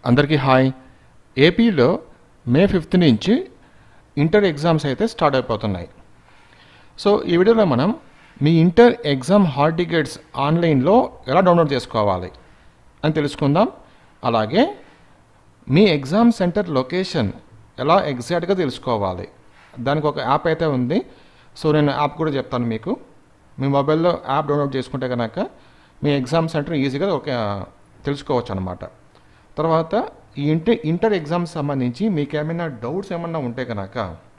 అందరికీ హాయ్ ఏపీలో May fifth నుంచి ఇంటర్ ఎగ్జామ్స్ అయితే స్టార్ట్ అయిపోతున్నాయి సో ఈ వీడియోలో మనం మీ ఇంటర్ ఎగ్జామ్ హాల్ టికెట్స్ ఆన్లైన్లో ఎలా డౌన్లోడ్ చేసుకోవాలి అని తెలుసుకుందాం అలాగే మీ ఎగ్జామ్ సెంటర్ లొకేషన్ ఎలా ఎగ్జాక్ట్గా తెలుసుకోవాలి దానికి ఒక యాప్ అయితే ఉంది సో నేను యాప్ కూడా చెప్తాను మీకు మీ మొబైల్లో యాప్ డౌన్లోడ్ చేసుకుంటే కనుక మీ ఎగ్జామ్ సెంటర్ ఈజీగా ఒక తెలుసుకోవచ్చు అనమాట తర్వాత ఈ ఇంటర్ ఇంటర్ ఎగ్జామ్స్ సంబంధించి మీకు ఏమైనా డౌట్స్ ఏమన్నా ఉంటే కనుక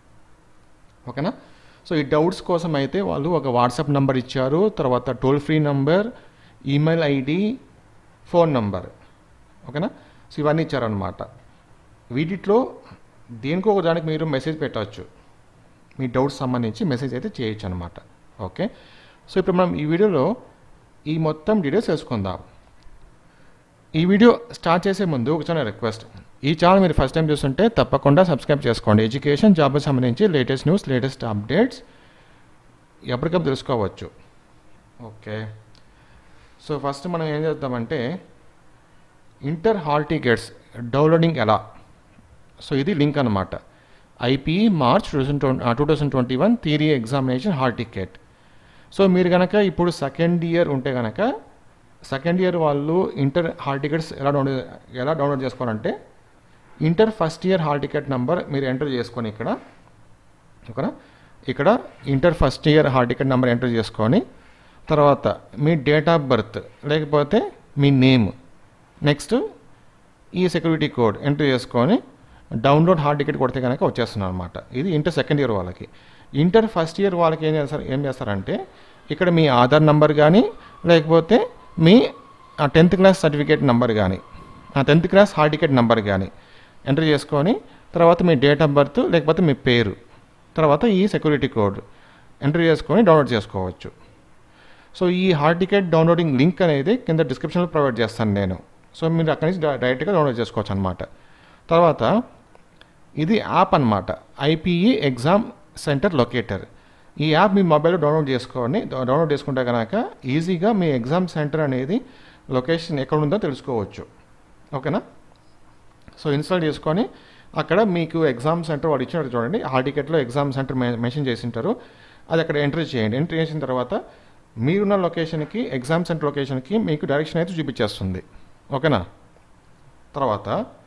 ఓకేనా సో ఈ డౌట్స్ కోసం అయితే వాళ్ళు ఒక వాట్సాప్ నెంబర్ ఇచ్చారు తర్వాత toll free number email ID phone number ఓకేనా సో ఇవన్నీ ఇచ్చారనమాట వీటిలో దేనికో ఒక దానికి మీరు మెసేజ్ పెట్టవచ్చు మీ డౌట్స్ సంబంధించి మెసేజ్ అయితే చేయొచ్చు అనమాట ఓకే సో ఇప్పుడు మనం ఈ వీడియోలో ఈ మొత్తం డీటెయిల్స్ తెలుసుకుందాం ఈ వీడియో స్టార్ట్ చేసే ముందు ఒక చిన్న రిక్వెస్ట్ ఈ ఛానల్ మీరు ఫస్ట్ టైం చూస్తుంటే తప్పకుండా సబ్స్క్రైబ్ చేసుకోండి ఎడ్యుకేషన్ జాబ్కి సంబంధించి లేటెస్ట్ న్యూస్ లేటెస్ట్ అప్డేట్స్ ఎప్పటికప్పుడు తెలుసుకోవచ్చు ఓకే సో ఫస్ట్ మనం ఏం చేద్దామంటే ఇంటర్ హాల్ టికెట్స్ డౌన్లోడింగ్ ఎలా సో ఇది లింక్ అనమాట IPE March two thousand two thousand twenty one theory examination hall ticket so మీరు కనుక ఇప్పుడు సెకండ్ ఇయర్ ఉంటే కనుక సెకండ్ ఇయర్ వాళ్ళు ఇంటర్ హాల్ టికెట్స్ ఎలా డౌన్లోడ్ ఎలా డౌన్లోడ్ చేసుకోవాలంటే inter first year hall ticket number మీరు ఎంటర్ చేసుకొని ఇక్కడ ఓకేనా ఇక్కడ inter first year hall ticket number enter చేసుకొని తర్వాత మీ డేట్ ఆఫ్ బర్త్ లేకపోతే మీ నేమ్ నెక్స్ట్ ఈ సెక్యూరిటీ కోడ్ ఎంటర్ చేసుకొని డౌన్లోడ్ హాల్ టికెట్ కొడితే కనుక వచ్చేస్తుంది అనమాట ఇది ఇంటర్ సెకండ్ ఇయర్ వాళ్ళకి ఇంటర్ ఫస్ట్ ఇయర్ వాళ్ళకి ఏం చేస్తారు ఏం చేస్తారంటే ఇక్కడ మీ ఆధార్ నంబర్ కానీ లేకపోతే మీ టెన్త్ క్లాస్ సర్టిఫికేట్ నెంబర్ కానీ tenth class hall ticket number కానీ ఎంటర్ చేసుకొని తర్వాత మీ డేట్ ఆఫ్ బర్త్ లేకపోతే మీ పేరు తర్వాత ఈ సెక్యూరిటీ కోడ్ ఎంటర్ చేసుకొని డౌన్లోడ్ చేసుకోవచ్చు సో ఈ హాల్ టికెట్ డౌన్లోడింగ్ లింక్ అనేది కింద డిస్క్రిప్షన్లో ప్రొవైడ్ చేస్తాను నేను సో మీరు అక్కడి నుంచి డైరెక్ట్గా డౌన్లోడ్ చేసుకోవచ్చు అనమాట తర్వాత ఇది యాప్ అనమాట ఐపీఈ ఎగ్జామ్ సెంటర్ లొకేటర్ ఈ యాప్ మీ మొబైల్లో డౌన్లోడ్ చేసుకొని డౌన్లోడ్ చేసుకుంటే కనుక ఈజీగా మీ ఎగ్జామ్ సెంటర్ అనేది లొకేషన్ ఎక్కడ ఉందో తెలుసుకోవచ్చు ఓకేనా సో ఇన్స్టాల్ చేసుకొని అక్కడ మీకు ఎగ్జామ్ సెంటర్ వాడు ఇచ్చినట్టు చూడండి హాల్ టికెట్లో ఎగ్జామ్ సెంటర్ మెన్షన్ చేసి ఉంటారు అది అక్కడ ఎంట్రీ చేయండి ఎంట్రీ చేసిన తర్వాత మీరున్న లొకేషన్కి ఎగ్జామ్ సెంటర్ లొకేషన్కి మీకు డైరెక్షన్ అయితే చూపించేస్తుంది ఓకేనా తర్వాత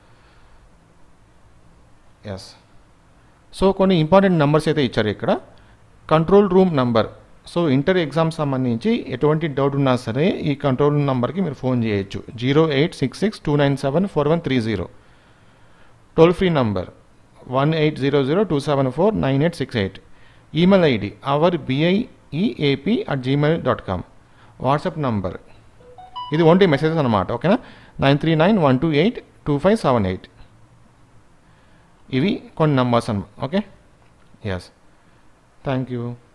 ఎస్ సో కొన్ని ఇంపార్టెంట్ నెంబర్స్ అయితే ఇచ్చారు ఇక్కడ control room number so inter exam సంబంధించి ఎటువంటి డౌట్ ఉన్నా సరే ఈ కంట్రోల్ రూమ్ నెంబర్కి మీరు ఫోన్ చేయొచ్చు zero eight six six two nine seven four one three zero toll free number one eight zero zero two seven four nine eight six eight email ID our BIEAP at Gmail dot com WhatsApp number ఇది only messages అనమాట ఓకేనా nine three nine one two eight two five seven eight ఇవి కొన్ని numbers అన్నమాట okay yes thank you